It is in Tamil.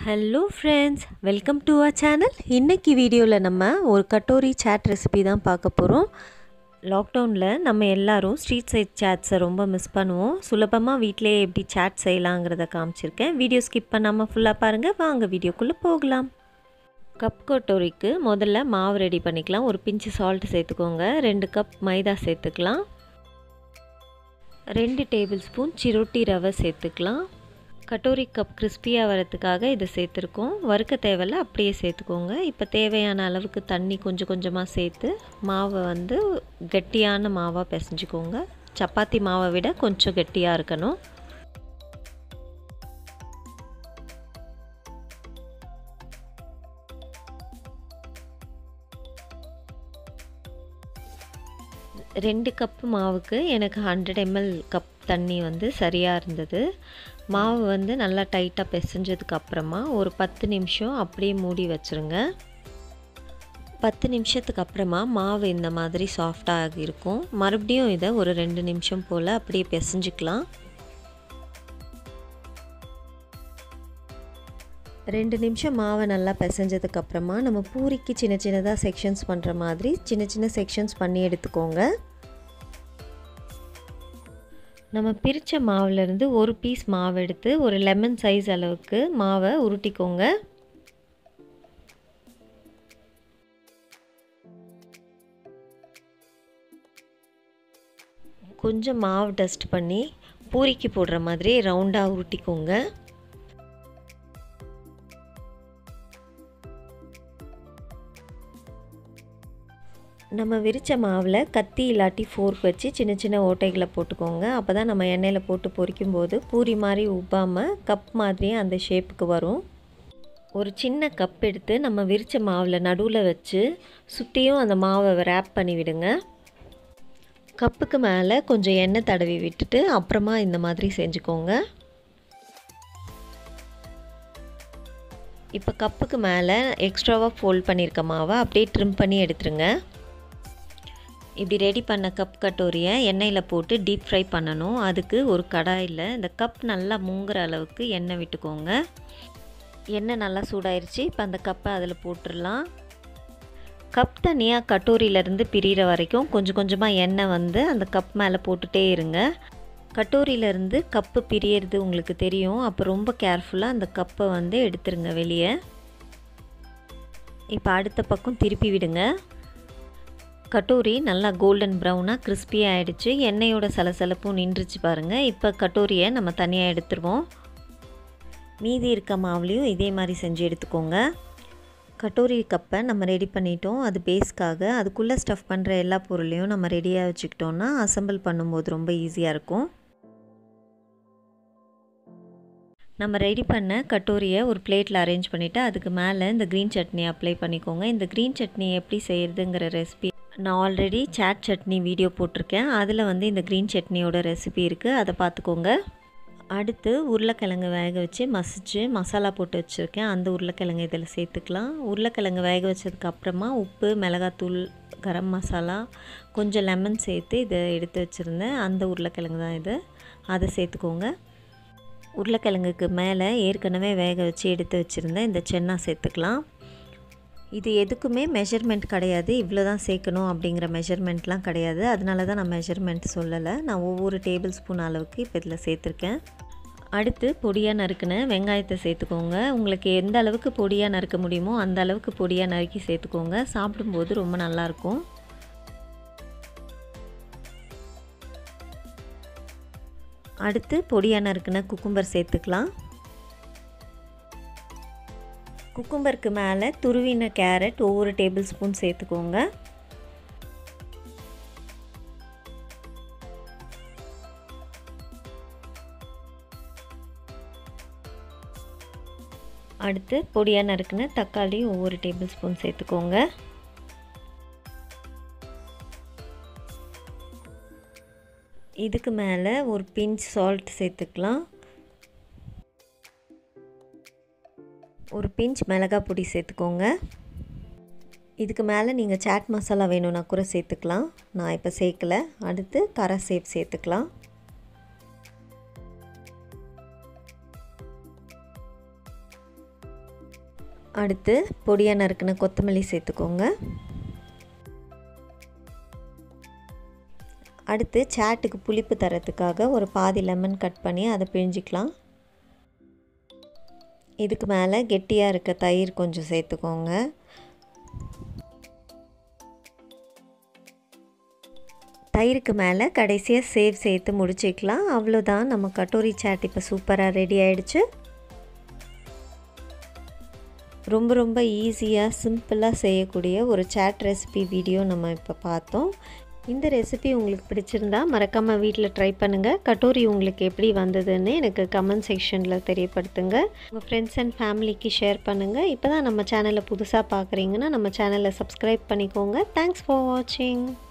hello friends welcome to our channel இன்றைக்கி வீடியோவில் நம்ம ஒரு கட்டோரி சாட் ரெசிபி தான் பார்க்க போகிறோம் லாக்டவுனில் நம்ம எல்லாரும் ஸ்ட்ரீட் சைட் சாட்ஸை ரொம்ப மிஸ் பண்ணுவோம் சுலபமாக வீட்டிலேயே எப்படி சாட் செய்யலாங்கிறத காமிச்சிருக்கேன் வீடியோ ஸ்கிப் பண்ணாமல் ஃபுல்லாக பாருங்கள் வாங்க வீடியோக்குள்ளே போகலாம் கப் கட்டோரிக்கு முதல்ல மாவு ரெடி பண்ணிக்கலாம் ஒரு பிஞ்சு சால்ட் சேர்த்துக்கோங்க ரெண்டு கப் மைதா சேர்த்துக்கலாம் ரெண்டு டேபிள் ஸ்பூன் சிரோட்டி ரவை சேர்த்துக்கலாம் கட்டோரி கப் கிறிஸ்பியாக வரதுக்காக இதை சேர்த்துருக்கோம் வறுக்க தேவையில்ல அப்படியே சேர்த்துக்கோங்க இப்போ தேவையான அளவுக்கு தண்ணி கொஞ்சம் கொஞ்சமாக சேர்த்து மாவை வந்து கெட்டியான மாவாக பிசைஞ்சிக்கோங்க சப்பாத்தி மாவை விட கொஞ்சம் கெட்டியாக இருக்கணும் ரெண்டு கப்பு மாவுக்கு எனக்கு ஹண்ட்ரட் எம்எல் கப் தண்ணி வந்து சரியாக இருந்தது மாவு வந்து நல்லா டைட்டாக பிசைஞ்சதுக்கு அப்புறமா ஒரு பத்து நிமிஷம் அப்படியே மூடி வச்சுருங்க பத்து நிமிஷத்துக்கு அப்புறமா மாவு இந்த மாதிரி சாஃப்டாக இருக்கும் மறுபடியும் இதை ஒரு ரெண்டு நிமிஷம் போல் அப்படியே பிசைஞ்சிக்கலாம் ரெண்டு நிமிஷம் மாவை நல்லா பிசைஞ்சதுக்கு அப்புறமா நம்ம பூரிக்கு சின்ன சின்னதாக செக்ஷன்ஸ் பண்ணுற மாதிரி சின்ன சின்ன செக்ஷன்ஸ் பண்ணி எடுத்துக்கோங்க நம்ம பிரித்த மாவுலேருந்து ஒரு பீஸ் மாவு எடுத்து ஒரு லெமன் சைஸ் அளவுக்கு மாவை உருட்டிக்கோங்க கொஞ்சம் மாவு டஸ்ட் பண்ணி பூரிக்கு போடுற மாதிரி ரவுண்டாக உருட்டிக்கோங்க நம்ம விரித்த மாவில் கத்தி இல்லாட்டி ஃபோர்க் வச்சு சின்ன சின்ன ஓட்டைகளை போட்டுக்கோங்க அப்போ தான் நம்ம எண்ணெயில் போட்டு பொரிக்கும் போது பூரி மாதிரி உப்பாமல் கப் மாதிரியே அந்த ஷேப்புக்கு வரும் ஒரு சின்ன கப் எடுத்து நம்ம விரித்த மாவில் நடுவில் வச்சு சுற்றியும் அந்த மாவை ரேப் பண்ணி விடுங்க கப்புக்கு மேலே கொஞ்சம் எண்ணெய் தடவி விட்டுட்டு அப்புறமா இந்த மாதிரி செஞ்சுக்கோங்க இப்போ கப்புக்கு மேலே எக்ஸ்ட்ராவாக ஃபோல்ட் பண்ணியிருக்க மாவை அப்படியே ட்ரிம் பண்ணி எடுத்துருங்க இப்படி ரெடி பண்ண கப் கட்டோரியை எண்ணெயில் போட்டு டீப் ஃப்ரை பண்ணணும் அதுக்கு ஒரு கடாயில் இந்த கப் நல்லா முங்குற அளவுக்கு எண்ணெய் விட்டுக்கோங்க எண்ணெய் நல்லா சூடாயிருச்சு இப்போ அந்த கப்பை அதில் போட்டுடலாம் கப் தனியாக கட்டோரியிலேருந்து பிரிகிற வரைக்கும் கொஞ்சம் கொஞ்சமாக எண்ணெய் வந்து அந்த கப் மேலே போட்டுகிட்டே இருங்க கட்டோரியிலேருந்து கப்பு பிரியறது உங்களுக்கு தெரியும் அப்போ ரொம்ப கேர்ஃபுல்லாக அந்த கப்பை வந்து எடுத்துருங்க வெளியே இப்போ அடுத்த பக்கம் திருப்பி விடுங்க கட்டோரி நல்லா கோல்டன் ப்ரௌனாக கிறிஸ்பியாக ஆகிடுச்சு எண்ணெயோட சலசலப்பும் நின்றுச்சு பாருங்கள் இப்போ கட்டோரியை நம்ம தனியாக எடுத்துருவோம் மீதி இருக்க மாவுலேயும் இதே மாதிரி செஞ்சு எடுத்துக்கோங்க கட்டோரி கப்பை நம்ம ரெடி பண்ணிட்டோம் அது பேஸ்க்காக அதுக்குள்ளே ஸ்டஃப் பண்ணுற எல்லா பொருளையும் நம்ம ரெடியாக வச்சுக்கிட்டோன்னா அசம்பிள் பண்ணும்போது ரொம்ப ஈஸியாக இருக்கும் நம்ம ரெடி பண்ண கட்டோரியை ஒரு பிளேட்டில் அரேஞ்ச் பண்ணிவிட்டு அதுக்கு மேலே இந்த க்ரீன் சட்னி அப்ளை பண்ணிக்கோங்க இந்த க்ரீன் சட்னி எப்படி செய்கிறதுங்கிற ரெசிபி நான் ஆல்ரெடி சாட் சட்னி வீடியோ போட்டிருக்கேன் அதில் வந்து இந்த க்ரீன் சட்னியோட ரெசிபி இருக்குது அதை பார்த்துக்கோங்க அடுத்து உருளைக்கிழங்கு வேக வச்சு மசிச்சு மசாலா போட்டு வச்சுருக்கேன் அந்த உருளைக்கிழங்கு இதில் சேர்த்துக்கலாம் உருளைக்கிழங்கு வேக வச்சதுக்கு அப்புறமா உப்பு மிளகாத்தூள் கரம் மசாலா கொஞ்சம் லெமன் சேர்த்து இதை எடுத்து வச்சுருந்தேன் அந்த உருளைக்கிழங்கு தான் இது அதை சேர்த்துக்கோங்க உருளைக்கிழங்குக்கு மேலே ஏற்கனவே வேக வச்சு எடுத்து வச்சுருந்தேன் இந்த சென்னா சேர்த்துக்கலாம் இது எதுக்குமே மெஷர்மெண்ட் கிடையாது இவ்வளோ தான் சேர்க்கணும் அப்படிங்கிற மெஷர்மெண்ட்லாம் கிடையாது அதனால தான் நான் மெஷர்மெண்ட் சொல்லலை நான் ஒவ்வொரு டேபிள் ஸ்பூன் அளவுக்கு இப்போ இதில் சேர்த்துருக்கேன் அடுத்து பொடியாக நறுக்குன வெங்காயத்தை சேர்த்துக்கோங்க உங்களுக்கு எந்த அளவுக்கு பொடியாக நறுக்க முடியுமோ அந்த அளவுக்கு பொடியாக நறுக்கி சேர்த்துக்கோங்க சாப்பிடும்போது ரொம்ப நல்லாயிருக்கும் அடுத்து பொடியாக நறுக்குன குக்கும்பர் சேர்த்துக்கலாம் குக்கும்பருக்கு மேலே துருவின கேரட் ஒவ்வொரு டேபிள் ஸ்பூன் சேர்த்துக்கோங்க அடுத்து பொடியாக நறுக்குன தக்காளி ஒவ்வொரு டேபிள் ஸ்பூன் சேர்த்துக்கோங்க இதுக்கு மேலே ஒரு பிஞ்ச் சால்ட் சேர்த்துக்கலாம் ஒரு பிஞ்ச் மிளகாய் பொடி சேர்த்துக்கோங்க இதுக்கு மேலே நீங்கள் சாட் மசாலா வேணும்னா கூட சேர்த்துக்கலாம் நான் இப்போ சேர்க்கல அடுத்து கரை சேப் சேர்த்துக்கலாம் அடுத்து பொடியாக நறுக்கின கொத்தமல்லி சேர்த்துக்கோங்க அடுத்து சாட்டுக்கு புளிப்பு தரத்துக்காக ஒரு பாதி லெமன் கட் பண்ணி அதை பிழிஞ்சிக்கலாம் இதுக்கு மேலே கெட்டியாக இருக்க தயிர் கொஞ்சம் சேர்த்துக்கோங்க தயிருக்கு மேலே கடைசியாக சேவ் சேர்த்து முடிச்சிக்கலாம் அவ்வளோதான் நம்ம கட்டோரி சாட் இப்போ சூப்பராக ரெடி ஆகிடுச்சு ரொம்ப ரொம்ப ஈஸியாக சிம்பிளாக செய்யக்கூடிய ஒரு சாட் ரெசிபி வீடியோ நம்ம இப்போ பார்த்தோம் இந்த ரெசிபி உங்களுக்கு பிடிச்சிருந்தா மறக்காமல் வீட்டில் ட்ரை பண்ணுங்கள் கட்டோரி உங்களுக்கு எப்படி வந்ததுன்னு எனக்கு கமெண்ட் செக்ஷனில் தெரியப்படுத்துங்க உங்கள் ஃப்ரெண்ட்ஸ் அண்ட் ஃபேமிலிக்கு ஷேர் பண்ணுங்கள் இப்போ தான் நம்ம சேனலை புதுசாக பார்க்குறீங்கன்னா நம்ம சேனலை சப்ஸ்கிரைப் பண்ணிக்கோங்க தேங்க்ஸ் ஃபார் வாட்சிங்